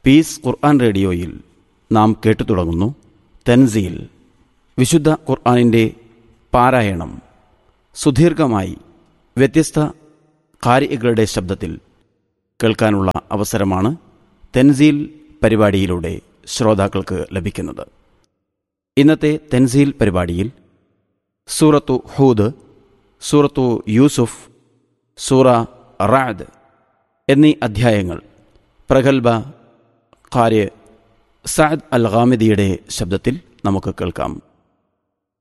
piece ഖുർആൻ റേഡിയോയിൽ നാം കേട്ടു തുടങ്ങുന്നു തൻസീൽ വിശുദ്ധ ഖുർആനിൻ്റെ പാരായണം സുദീർഘമായി വ്യത്യസ്ത കാരികളുടെ ശബ്ദത്തിൽ കേൾക്കാനുള്ള അവസരമാണ് തെൻസീൽ പരിപാടിയിലൂടെ ശ്രോതാക്കൾക്ക് ലഭിക്കുന്നത് ഇന്നത്തെ തെൻസീൽ പരിപാടിയിൽ സൂറത്തു ഹൂദ് സൂറത്തു യൂസുഫ് സൂറ റാദ് എന്നീ അധ്യായങ്ങൾ പ്രഗത്ഭ കാര്യ സഅദ് അൽ ഖാമിദിയുടെ ശബ്ദത്തിൽ നമുക്ക് കേൾക്കാം